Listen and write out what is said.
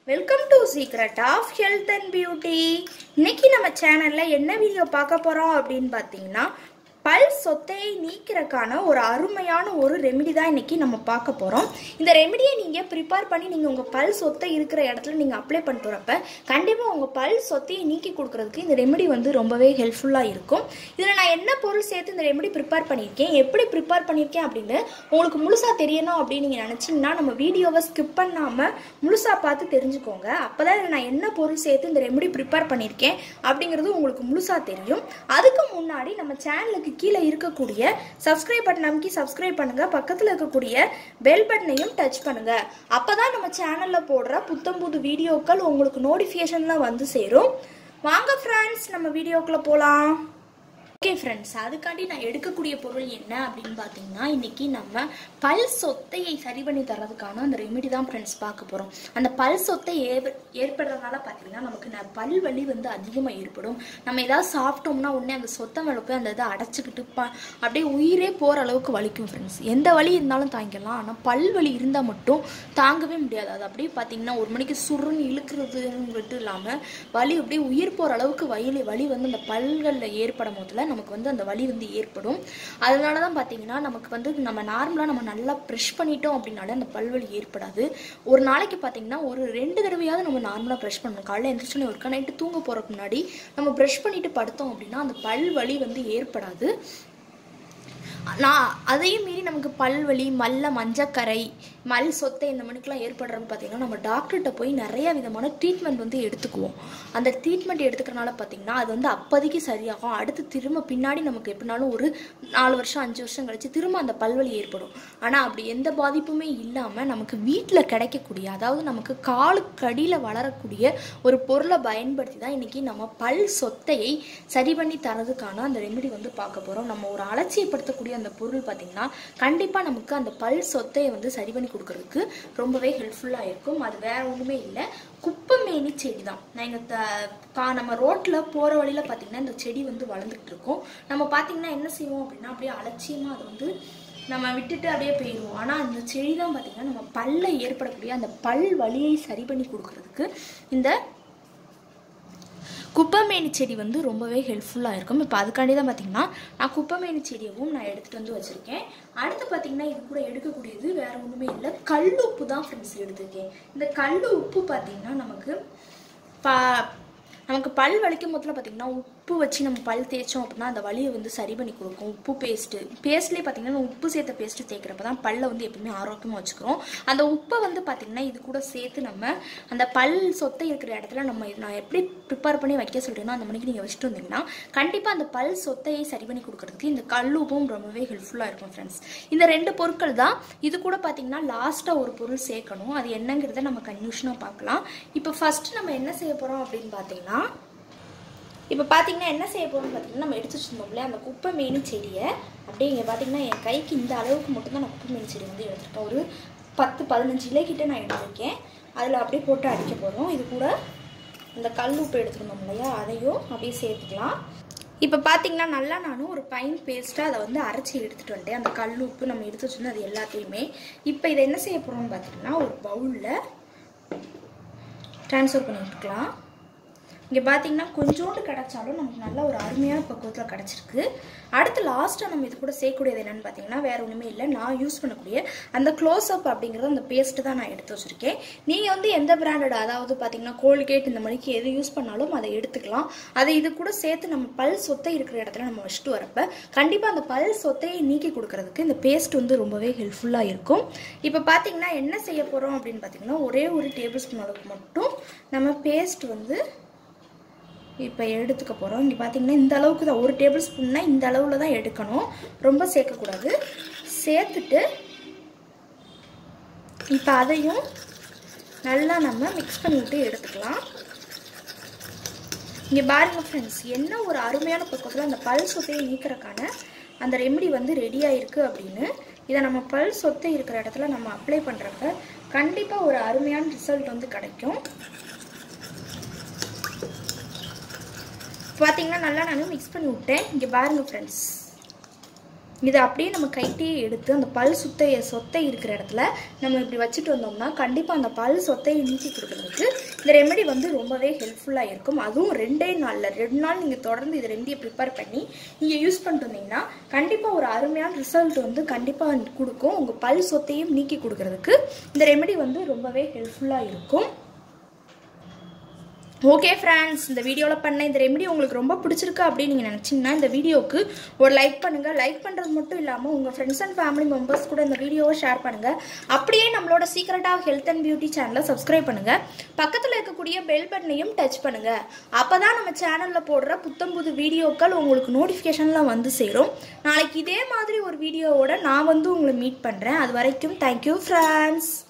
welcome to secret of health and beauty இன்னைக்கு நம்ம சேனல்ல என்ன வீடியோ பார்க்க போறோம் அப்படின்னு பார்த்தீங்கன்னா பல் சொத்தையை நீக்கிறதுக்கான ஒரு அருமையான ஒரு ரெமெடி தான் இன்னைக்கு நம்ம பார்க்க போறோம் இந்த ரெமெடியை நீங்க ப்ரிப்பேர் பண்ணி நீங்க உங்க பல் சொத்தை இருக்கிற இடத்துல நீங்க அப்ளை பண்ணிட்டு வரப்ப கண்டிப்பா உங்க பல் சொத்தையை நீக்கி கொடுக்கறதுக்கு இந்த ரெமெடி வந்து ரொம்பவே ஹெல்ப்ஃபுல்லா இருக்கும் இதுல நான் என்ன பொருள் சேர்த்து இந்த ரெமெடி ப்ரிப்பேர் பண்ணியிருக்கேன் எப்படி ப்ரிப்பேர் பண்ணியிருக்கேன் அப்படின்னு உங்களுக்கு முழுசா தெரியணும் அப்படின்னு நீங்க நினைச்சீங்கன்னா நம்ம வீடியோவை ஸ்கிப் பண்ணாம முழுசா பார்த்து தெரிஞ்சுக்கோங்க அப்பதான் இதுல நான் என்ன பொருள் சேர்த்து இந்த ரெமெடி ப்ரிப்பேர் பண்ணியிருக்கேன் அப்படிங்கிறது உங்களுக்கு முழுசா தெரியும் அதுக்கு முன்னாடி நம்ம சேனலுக்கு கீழே இருக்கக்கூடிய சப்ஸ்கிரைப் பட்டன் அமைக்கி சப்ஸ்கிரைப் பண்ணுங்க பக்கத்துல இருக்கக்கூடிய பெல் பட்டனையும் டச் பண்ணுங்க அப்பதான் நம்ம சேனல்ல போடுற புத்தம் புது வீடியோக்கள் உங்களுக்கு நோட்டிஃபிகேஷன்ல வந்து சேரும் வாங்க ஃப்ரெண்ட்ஸ் நம்ம வீடியோக்குள்ள போலாம் ஓகே ஃப்ரெண்ட்ஸ் அதுக்காண்டி நான் எடுக்கக்கூடிய பொருள் என்ன அப்படின்னு பார்த்தீங்கன்னா இன்னைக்கு நம்ம பல் சொத்தையை சரி பண்ணி தரதுக்கான அந்த ரெமெடி தான் ஃப்ரெண்ட்ஸ் பார்க்க போகிறோம் அந்த பல் சொத்தை ஏற்ப ஏற்படுறதுனால பார்த்தீங்கன்னா நமக்கு ந- பல் வலி வந்து அதிகமாக ஏற்படும் நம்ம ஏதாவது சாப்பிட்டோம்னா உடனே அந்த சொத்தை மேலே போய் அந்த இதை அடைச்சிக்கிட்டு ப அப்படியே உயிரே போகிற அளவுக்கு வலிக்கும் ஃப்ரெண்ட்ஸ் எந்த வலி இருந்தாலும் தாங்கிக்கலாம் ஆனால் பல் வலி இருந்தால் மட்டும் தாங்கவே முடியாது அது அப்படியே பார்த்தீங்கன்னா ஒரு மணிக்கு சுருன்னு இழுக்கிறது மட்டும் இல்லாமல் வலி அப்படியே உயிர் போகிற அளவுக்கு வலி வலி வந்து அந்த பல்களில் ஏற்படும் போதுல நமக்கு வந்து அந்த வலி வந்து ஏற்படும் அதனால தான் பார்த்தீங்கன்னா நமக்கு வந்து நம்ம நார்மலாக நம்ம நல்லா ப்ரெஷ் பண்ணிட்டோம் அப்படின்னாலே அந்த பல்வலி ஏற்படாது ஒரு நாளைக்கு பார்த்தீங்கன்னா ஒரு ரெண்டு தடவையாவது நம்ம நார்மலாக ப்ரெஷ் பண்ணணும் காலையில் எந்திரிச்சோன்னே ஒரு நைட்டு தூங்க போகிறதுக்கு முன்னாடி நம்ம ப்ரெஷ் பண்ணிட்டு படுத்தோம் அப்படின்னா அந்த பல் வலி வந்து ஏற்படாது நான் அதையும் மீறி நமக்கு பல்வலி மல்ல மஞ்சக்கரை மல் சொத்தை இந்த மணிக்கெலாம் ஏற்படுறது பார்த்தீங்கன்னா நம்ம டாக்டர்கிட்ட போய் நிறைய விதமான ட்ரீட்மெண்ட் வந்து எடுத்துக்குவோம் அந்த ட்ரீட்மெண்ட் எடுத்துக்கிறனால பார்த்தீங்கன்னா அது வந்து அப்போதைக்கு சரியாகும் அடுத்து திரும்ப பின்னாடி நமக்கு எப்படினாலும் ஒரு நாலு வருஷம் அஞ்சு வருஷம் கழிச்சு திரும்ப அந்த பல்வலி ஏற்படும் ஆனால் அப்படி எந்த பாதிப்புமே இல்லாமல் நமக்கு வீட்டில் கிடைக்கக்கூடிய அதாவது நமக்கு காலுக்கு அடியில் வளரக்கூடிய ஒரு பொருளை பயன்படுத்தி தான் இன்னைக்கு நம்ம பல் சொத்தையை சரி பண்ணி தரதுக்கான அந்த ரெமெடி வந்து பார்க்க போகிறோம் நம்ம ஒரு அலட்சியப்படுத்தக்கூடிய அந்த பொருள் பார்த்திங்கன்னா கண்டிப்பாக நமக்கு அந்த பல் சொத்தையை வந்து சரி பண்ணி கொடுக்கறதுக்கு ரொம்பவே ஹெல்ப்ஃபுல்லாக இருக்கும் அது வேற ஒன்றுமே இல்லை குப்பைமேனி செடி தான் நான் எங்கள் த கா நம்ம ரோட்டில் போகிற வழியில் பார்த்திங்கன்னா இந்த செடி வந்து வளர்ந்துக்கிட்டு இருக்கும் நம்ம பார்த்திங்கன்னா என்ன செய்வோம் அப்படின்னா அப்படியே அலட்சியமாக அதை வந்து நம்ம விட்டுட்டு அப்படியே போயிடுவோம் ஆனால் அந்த செடி தான் பார்த்திங்கன்னா நம்ம பல்ல ஏற்படக்கூடிய அந்த பல் வலியை சரி பண்ணி கொடுக்கறதுக்கு இந்த குப்பைமேனி செடி வந்து ரொம்பவே ஹெல்ப்ஃபுல்லாக இருக்கும் இப்போ அதுக்காண்டி தான் பார்த்தீங்கன்னா நான் குப்பைமேனி செடியவும் நான் எடுத்துகிட்டு வந்து வச்சுருக்கேன் அடுத்து பார்த்தீங்கன்னா இது கூட எடுக்கக்கூடியது வேற ஒன்றுமே இல்லை கல் உப்பு தான் ஃப்ரெண்ட்ஸ் எடுத்திருக்கேன் இந்த கல் உப்பு பார்த்தீங்கன்னா நமக்கு பா நமக்கு பல் வலிக்கும் போதில் பார்த்தீங்கன்னா உப்பு வச்சு நம்ம பல் தேய்ச்சோம் அப்படின்னா அந்த வலியை வந்து சரி பண்ணி கொடுக்கும் உப்பு பேஸ்ட்டு பேஸ்ட்லேயே பார்த்தீங்கன்னா உப்பு சேர்த்த பேஸ்ட்டு தேய்க்கிறப்ப தான் பல்லை வந்து எப்பவுமே ஆரோக்கியமாக வச்சுக்கிறோம் அந்த உப்பை வந்து பார்த்தீங்கன்னா இது கூட சேர்த்து நம்ம அந்த பல் சொத்தை இருக்கிற இடத்துல நம்ம இது நான் எப்படி ப்ரிப்பேர் பண்ணி வைக்க சொல்கிறேனோ அந்த மணிக்கு நீங்கள் வச்சுட்டு வந்தீங்கன்னா கண்டிப்பாக அந்த பல் சொத்தையை சரி பண்ணி கொடுக்கறதுக்கு இந்த கல் உப்பும் ரொம்பவே ஹெல்ப்ஃபுல்லாக இருக்கும் ஃப்ரெண்ட்ஸ் இந்த ரெண்டு பொருட்கள் தான் இது கூட பார்த்தீங்கன்னா லாஸ்ட்டாக ஒரு பொருள் சேர்க்கணும் அது என்னங்கிறத நம்ம கன்ஃபியூஷனாக பார்க்கலாம் இப்போ ஃபர்ஸ்ட் நம்ம என்ன செய்ய போகிறோம் அப்படின்னு பார்த்தீங்கன்னா இப்போ பார்த்தீங்கன்னா என்ன செய்ய போகிறோம்னு பார்த்தீங்கன்னா நம்ம எடுத்து வச்சிருந்தோம் இல்லையா அந்த குப்பை மேனி செடியை அப்படியே இங்கே பார்த்தீங்கன்னா என் கைக்கு இந்த அளவுக்கு மட்டும்தான் நான் குப்பை மேனி செடி வந்து எடுத்துருக்கேன் ஒரு பத்து பதினஞ்சு இலைக்கிட்ட நான் எடுத்திருக்கேன் அதில் அப்படியே போட்டு அடிக்க போகிறோம் இது கூட இந்த கல் உப்பு எடுத்துருந்தோம் இல்லையா அதையும் அப்படியே சேர்த்துக்கலாம் இப்போ பார்த்தீங்கன்னா நல்லா நானும் ஒரு பைன் பேஸ்ட்டாக அதை வந்து அரைச்சி எடுத்துகிட்டு வந்துட்டேன் அந்த கல் உப்பு நம்ம எடுத்து வச்சிருந்தோம் அது எல்லாத்தையுமே இப்போ இதை என்ன செய்ய போகிறோம்னு பார்த்தீங்கன்னா ஒரு பவுலில் ட்ரான்ஸ்ஃபர் பண்ணி விட்டுக்கலாம் இங்கே பார்த்தீங்கன்னா கொஞ்சோண்டு கிடச்சாலும் நமக்கு நல்ல ஒரு அருமையான பக்குவத்தில் கிடச்சிருக்கு அடுத்து லாஸ்ட்டாக நம்ம இது கூட சேர்க்கக்கூடியது என்னென்னு பார்த்தீங்கன்னா வேறு ஒன்றுமே இல்லை நான் யூஸ் பண்ணக்கூடிய அந்த க்ளோஸ்அப் அப்படிங்கிறது அந்த பேஸ்ட்டு தான் நான் எடுத்து வச்சுருக்கேன் நீங்கள் வந்து எந்த பிராண்டட் அதாவது பார்த்தீங்கன்னா கோல்கேட் இந்த மாதிரிக்கு எது யூஸ் பண்ணாலும் அதை எடுத்துக்கலாம் அதை இது கூட சேர்த்து நம்ம பல் சொத்தை இருக்கிற இடத்துல நம்ம வச்சுட்டு வரப்ப கண்டிப்பாக அந்த பல் சொத்தையை நீக்கி கொடுக்கறதுக்கு இந்த பேஸ்ட் வந்து ரொம்பவே ஹெல்ப்ஃபுல்லாக இருக்கும் இப்போ பார்த்தீங்கன்னா என்ன செய்ய போகிறோம் அப்படின்னு பார்த்தீங்கன்னா ஒரே ஒரு டேபிள் ஸ்பூன் அளவுக்கு மட்டும் நம்ம பேஸ்ட் வந்து இப்போ எடுத்துக்க போகிறோம் இங்கே பார்த்தீங்கன்னா இந்த அளவுக்கு தான் ஒரு டேபிள் ஸ்பூன்னா இந்த அளவில் தான் எடுக்கணும் ரொம்ப சேர்க்கக்கூடாது சேர்த்துட்டு இப்போ அதையும் நல்லா நம்ம மிக்ஸ் பண்ணிவிட்டு எடுத்துக்கலாம் இங்கே பாருங்க ஃப்ரெண்ட்ஸ் என்ன ஒரு அருமையான பக்கத்தில் அந்த பல் சொத்தையை நீக்கிறக்கான அந்த ரெமெடி வந்து ரெடி ஆயிருக்கு அப்படின்னு இதை நம்ம பல் சொத்தை இருக்கிற இடத்துல நம்ம அப்ளை பண்ணுறப்ப கண்டிப்பாக ஒரு அருமையான ரிசல்ட் வந்து கிடைக்கும் பார்த்தீங்கன்னா நல்லா நான் மிக்ஸ் பண்ணி விட்டேன் இங்கே பாருங்க ஃப்ரெண்ட்ஸ் இதை அப்படியே நம்ம கைட்டே எடுத்து அந்த பல் சுத்தைய சொத்தை இருக்கிற இடத்துல நம்ம இப்படி வச்சுட்டு வந்தோம்னா கண்டிப்பாக அந்த பல் சொத்தையை நீக்கி கொடுக்குறதுக்கு இந்த ரெமெடி வந்து ரொம்பவே ஹெல்ப்ஃபுல்லாக இருக்கும் அதுவும் ரெண்டே நாளில் ரெண்டு நாள் நீங்கள் தொடர்ந்து இது ரெண்டையும் ப்ரிப்பேர் பண்ணி நீங்கள் யூஸ் பண்ணிட்டு வந்தீங்கன்னா கண்டிப்பாக ஒரு அருமையான ரிசல்ட் வந்து கண்டிப்பாக கொடுக்கும் உங்கள் பல் சொத்தையும் நீக்கி கொடுக்குறதுக்கு இந்த ரெமெடி வந்து ரொம்பவே ஹெல்ப்ஃபுல்லாக இருக்கும் ஓகே ஃப்ரெண்ட்ஸ் இந்த வீடியோவில் பண்ண இந்த ரெமெடி உங்களுக்கு ரொம்ப பிடிச்சிருக்கு அப்படின்னு நீங்கள் நினச்சிங்கன்னா இந்த வீடியோவுக்கு ஒரு லைக் பண்ணுங்கள் லைக் பண்ணுறது மட்டும் இல்லாமல் உங்கள் ஃப்ரெண்ட்ஸ் அண்ட் ஃபேமிலி மெம்பர்ஸ் கூட இந்த வீடியோவை ஷேர் பண்ணுங்கள் அப்படியே நம்மளோட secret of health and beauty சேனலை சப்ஸ்கிரைப் பண்ணுங்கள் பக்கத்தில் இருக்கக்கூடிய பெல் பட்டனையும் டச் பண்ணுங்கள் அப்போ தான் நம்ம சேனலில் போடுற புத்தம் புது வீடியோக்கள் உங்களுக்கு நோட்டிஃபிகேஷனில் வந்து சேரும் நாளைக்கு இதே மாதிரி ஒரு வீடியோவோட நான் வந்து உங்களை மீட் பண்ணுறேன் அது வரைக்கும் தேங்க்யூ ஃப்ரெண்ட்ஸ்